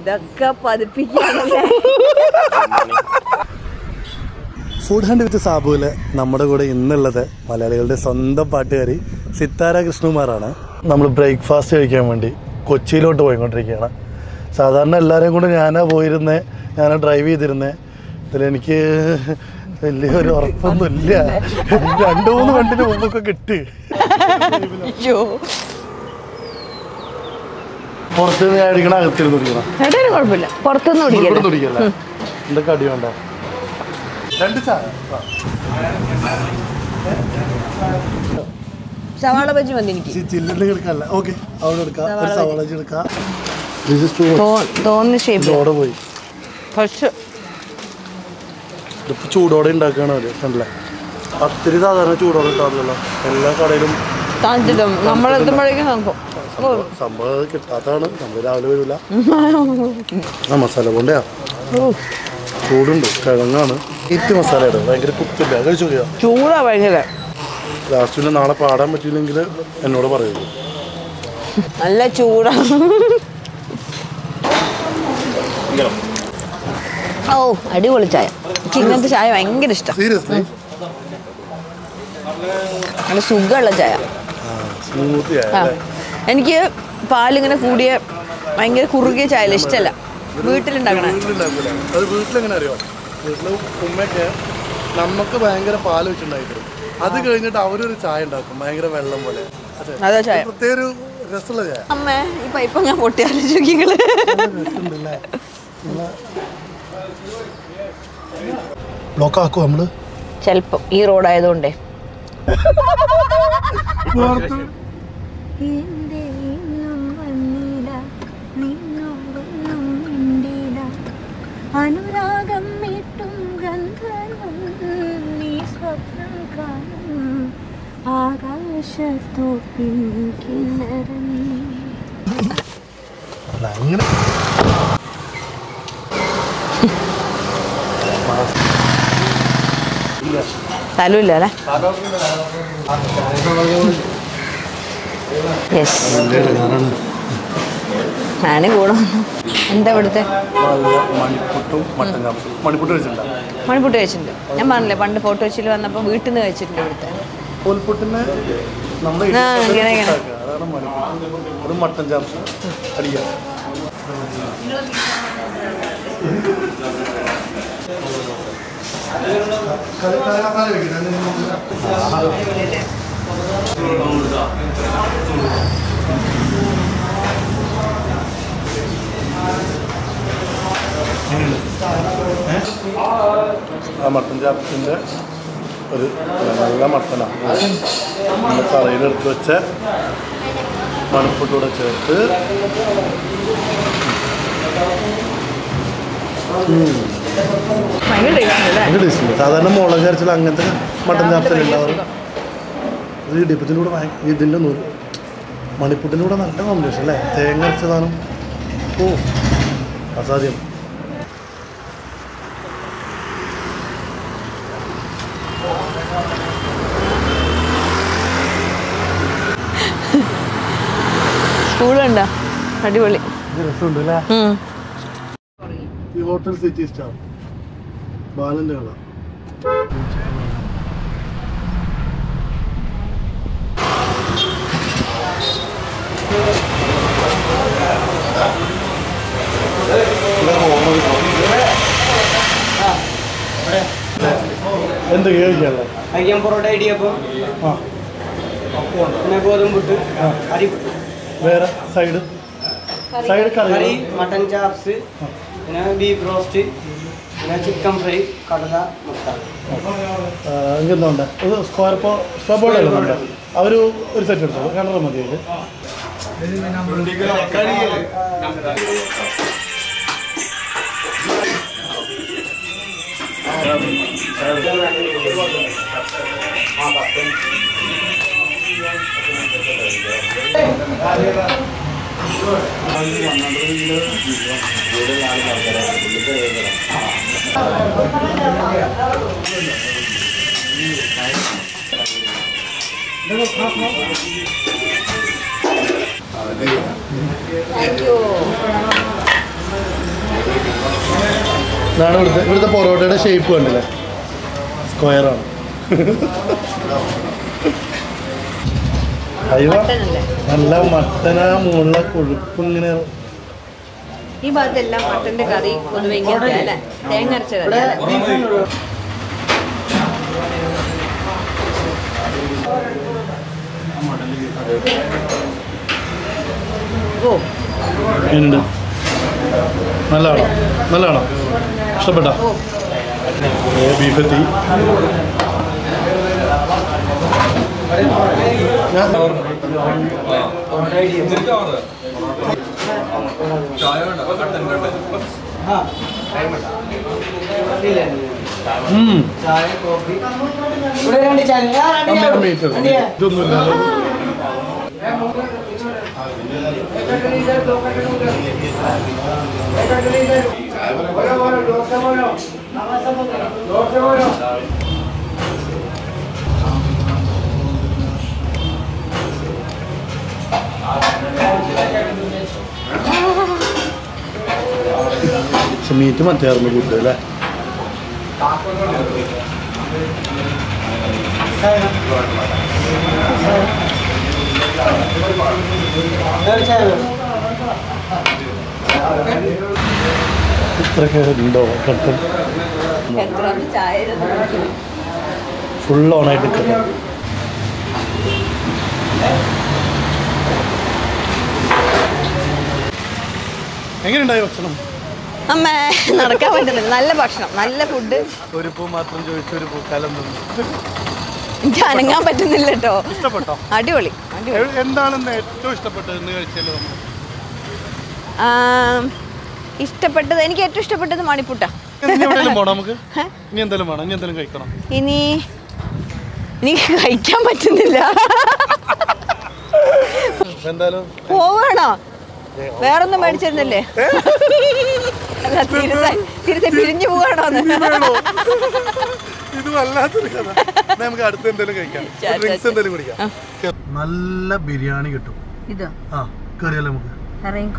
ഇതൊക്കെ പതിപ്പിക്കാണല്ലേ food hand വിത്ത് സാബുവില് നമ്മുടെ കൂടെ ഇന്നുള്ളത് മലയാളികളുടെ സ്വന്തം പാട്ടുകാരി സിത്താര കൃഷ്ണകുമാറാണ് നമ്മൾ ബ്രേക്ക്ഫാസ്റ്റ് കഴിക്കാൻ വേണ്ടി കൊച്ചിയിലോട്ട് പോയിക്കൊണ്ടിരിക്കുകയാണ് സാധാരണ എല്ലാവരെയും കൂടെ ഞാനാ പോയിരുന്നേ ഞാനാ ഡ്രൈവ് ചെയ്തിരുന്നേ ഇതിലെനിക്ക് വലിയൊരു ഉറപ്പൊന്നുമില്ല രണ്ടു മൂന്ന് വണ്ടിന് മുമ്പൊക്കെ കിട്ടി അയ്യോ പുറത്ത് നിന്ന് ഞാൻ അടിക്കണ അകത്തിരുന്ന് കുടിക്കണം ചേട്ടന് കുഴപ്പമില്ല പുറത്തുനിന്ന് ഇവിടെ കുടിക്കല്ലേ കുടിക്കല്ലേ എന്തൊക്കെ അടി വേണ്ട രണ്ട് ചായ ആ. സവാള ബജി മതി എനിക്ക് ചി- ചില്ലിന്റെ എടുക്കല്ല ഓക്കെ അവിടെ എടുക്കാം ഒരു സവാള വെച്ച് എടുക്കാം This is too much. തോ- തോന്നുന്ന ഷേപ്പ് ചൂടോടെ പോയി ഫ്രഷ് ഇതിപ്പോ ചൂടോടെ ഉണ്ടാക്കുകയാണ് അവര് കണ്ടില്ലേ പത്തിരി സാധാരണ ചൂടോടെ ഉണ്ടാവില്ലല്ലോ എല്ലാ കടയിലും തണുത്തിട്ടും നമ്മളെത്തുമ്പോഴേക്കും നോക്കും ഓ, സംഭവം അത് കിട്ടാത്തതാണ് നമ്മൾ രാവിലെ വരില്ല ആ മസാല കൊണ്ടയാ ഓ, ചൂടുണ്ട് കിഴങ്ങാണ് ഈറ്റ് മസാലയുടെ ഭയങ്കര കുത്തില്ല കഴിച്ചു നോക്കിയാ ചൂടാ ഭയങ്കര ലാസ്റ്റ് പിന്നെ നാളെ പാടാൻ പറ്റിയില്ലെങ്കിൽ എന്നോട് പറയുള്ളൂ നല്ല ചൂടാ ഓ അടിപൊളി ചായ എനിക്ക് ഇങ്ങനത്തെ ചായ ഭയങ്കര ഇഷ്ടം സീരിയസ്ലി നല്ല സുഖമുള്ള ചായ സ്മൂത്തി ആ എനിക്ക് പാലിങ്ങനെ കൂടിയ ഭയങ്കര കുറുകിയ ചായ ഇഷ്ടമല്ല വീട്ടിലുണ്ടാക്കണേ വീട്ടിലുണ്ടാക്കൂല അത് വീട്ടിലെങ്ങനെ അറിയോ വീട്ടിൽ ഉമ്മയൊക്കെ നമുക്ക് ഭയങ്കര പാല് വെച്ചുണ്ടാക്കി തരും അത് കഴിഞ്ഞിട്ട് അവരൊരു ചായ ഉണ്ടാക്കും ഭയങ്കര വെള്ളം പോലെ അതെ അതാ ചായ പ്രത്യേക ഒരു രസമുള്ള ചായ അമ്മേ ഈ പൈപ്പ് ഞാൻ പൊട്ടിയാലോചിക്കങ്ങള് രസമുണ്ടല്ലേ ബ്ലോക്ക് ആക്കുമോ നമ്മള് ചെലപ്പം ഈ റോഡായതുകൊണ്ടേ അനുരാഗം മീട്ടും ഗന്ധർവം നീ സ്വപ്നം കാണും ആകാശത്തോപ്പിൻ കിണറം അല്ല അങ്ങനെ സ്ഥലമില്ല അല്ലേ യെസ് ഞാനാണ് ഞാനും കൂടെ വന്നു. എന്താ ഇവിടുത്തെ നല്ല മണിപ്പുട്ടും മട്ടൻ ചാപ്സും മണിപ്പുട്ട് വെച്ചിട്ടുണ്ടോ മണിപ്പൂട്ട് കഴിച്ചിട്ടുണ്ട് ഞാൻ പറഞ്ഞില്ലേ പണ്ട് ഫോട്ടോ വെച്ചിൽ വന്നപ്പോൾ വീട്ടിൽ നിന്ന് കഴിച്ചിട്ടുണ്ട് ഇവിടുത്തെ കോൽപ്പുട്ടിന് നമ്മുടെ ആ, ഇങ്ങനെ, ഇങ്ങനെ. അതാണ് മണിപ്പുട്ട് അത് മട്ടൻ ചാപ്സ് അടിക്കാം ആ മട്ടൻ ചാപ്സിൻ്റെ ഒരു നല്ല മട്ടനാണ് നമ്മൾ കറിയിലെടുത്ത് വെച്ച മണിപ്പൂട്ടൂടെ ചേർത്ത് ഭയങ്കര ടേസ്റ്റ് അല്ലേ ഭയങ്കര ടേസ്റ്റ് സാധാരണ മുളക് അരച്ചാൽ അങ്ങനത്തെ മട്ടൻ ചാപ്സൽ ഉണ്ടാവും ഇത് ഇടിപ്പത്തിൻ്റെ കൂടെ ഭയങ്കര ഇതിൻ്റെ നൂല് മണിപ്പൂട്ടിൻ്റെ കൂടെ നല്ല കോമ്പിനേഷൻ അല്ലേ തേങ്ങ അരച്ചതാണ് ഓ അസാധ്യം സ്കൂളുണ്ടോ അടിപൊളി ഇത് രസമുണ്ട് അല്ലേ ഉം. ഈ ഹോട്ടൽ സിറ്റി സ്റ്റാർ ബാലൻ്റെ കട എന്തൊക്കെ കഴിക്കാനുള്ളത് അയ്യം പൊറോട്ട ഇടിയപ്പം ആ പിന്നെ ഗോതമ്പുട്ട് അരിപ്പുട്ട് വേറെ സൈഡ് സൈഡ് കറി കറി മട്ടൻ ചാപ്സ് പിന്നെ ബീഫ് റോസ്റ്റ് പിന്നെ ചിക്കൻ ഫ്രൈ കടല മുട്ട എന്തുണ്ട് ഇത് സ്ക്വയർ പോ സ്ക്വയർ ബോർഡ് അല്ലേ നമ്മുടെ അവർ ഒരു സെറ്റ് എടുത്തോ കിണറ് മതി അതിൽ ഇതാണ് ഇവിടുത്തെ ഇവിടുത്തെ പൊറോട്ടയുടെ ഷേപ്പ് കണ്ടില്ലേ സ്ക്വയറാണ് അയ്യോ മട്ടനല്ലേ നല്ല മട്ടന മുകളിലെ കൊഴുപ്പ് ഇങ്ങനെ ഈ ഭാഗത്തെല്ലാം മട്ടന്റെ കറി പൊതുവെ ഇങ്ങനത്തെ അല്ലേ തേങ്ങ അരച്ച കറി അല്ലേ? ഓ ഉണ്ട് നല്ലതാണോ നല്ലതാണോ ഇഷ്ടപ്പെട്ടോ ബീഫ് എത്തി ഞാൻ ഉം. ചായ കോഫി ഇവിടെ രണ്ട് ചായ ആ, രണ്ട് അമ്മ, ചായ അമ്മ ഇട്ടത്. രണ്ട് ചായ. ഇതൊന്നുമില്ല പക്ഷെ മീറ്റ് മറ്റേയായിരുന്നു കൂടുതൽ അല്ലേ രണ്ട് ചായ വേണം. ഇത്രയൊക്കെ ഉണ്ടോ കട്ടൻ എത്ര ചായ ഫുൾ ഓണായിട്ട് കിട്ടും എങ്ങനെയുണ്ടായി ഭക്ഷണം അമ്മേ നടക്കാൻ പറ്റുന്നില്ല നല്ല ഭക്ഷണം നല്ല ഫുഡ് ഒരു പൂ മാത്രം ചോദിച്ചു ഒരു പൂക്കാലം തന്നു എനിക്ക് അനങ്ങാൻ പറ്റുന്നില്ല കേട്ടോ ഇഷ്ടപ്പെട്ടോ അടിപൊളി അടിപൊളി എ- എന്താണെന്ന് ഏറ്റവും ഇഷ്ടപ്പെട്ടത് എന്ന് കഴിച്ചാലോ ആ, ഇഷ്ടപ്പെട്ടത് എനിക്ക് ഏറ്റവും ഇഷ്ടപ്പെട്ടത് മണിപ്പുട്ട ഇനി എവിടെയെങ്കിലും പോണം നമുക്ക് ഇനി എന്തെങ്കിലും വേണം ഇനി എന്തെങ്കിലും കഴിക്കണം ഇനി എനിക്ക് കഴിക്കാൻ പറ്റുന്നില്ല അപ്പൊ എന്തായാലും പോവാണോ വേറൊന്നും മേടിച്ചിരുന്നില്ലേ അല്ല സീരിയസ് സീരിയസ് പിരിഞ്ഞു പോവാണോന്ന് ഇത് വല്ലാത്തൊരു കഥ എന്നാ നമുക്ക് അടുത്ത് എന്തെങ്കിലും കഴിക്കാം ചാ, ചാ, ഡ്രിങ്ക്സ് ചാ. എന്തെങ്കിലും കുടിക്കാം നല്ല ബിരിയാണി കിട്ടും ഇതോ ആ കയറിയാലോ നമുക്ക് ഇറങ്ങിക്കോ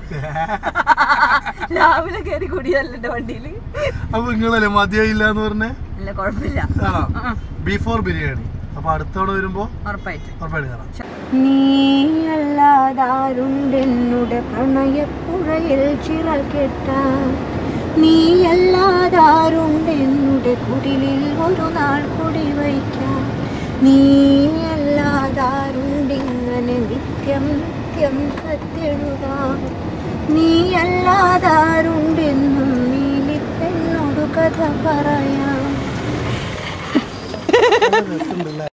രാവിലെ കയറി കൂടിയല്ല എന്റെ വണ്ടിയിൽ അപ്പൊ നിങ്ങളല്ലേ മതിയായില്ല എന്ന് പറഞ്ഞേ അല്ല കുഴപ്പമില്ല ആണോ ബീഫോർ ബിരിയാണി അപ്പൊ അടുത്തവണ വരുമ്പോ ഉറപ്പായിട്ട് ഉറപ്പായിട്ട് കാണാം നീയല്ലാതാരുണ്ടെന്നുടെ പ്രണയപ്പുഴയിൽ ചിറൽ കെട്ടാൻ നീയല്ലാതാരുണ്ടെന്നുടെ കുടിലിൽ ഒരു നാൾ കുടി വയ്ക്കാൻ നീയല്ലാതാരുണ്ടിങ്ങനെ നിത്യം നിത്യം കത്തെഴുതാൻ നീയല്ലാതാരുണ്ടെന്നും നീലിപ്പെണ്ണോട് കഥ പറയാം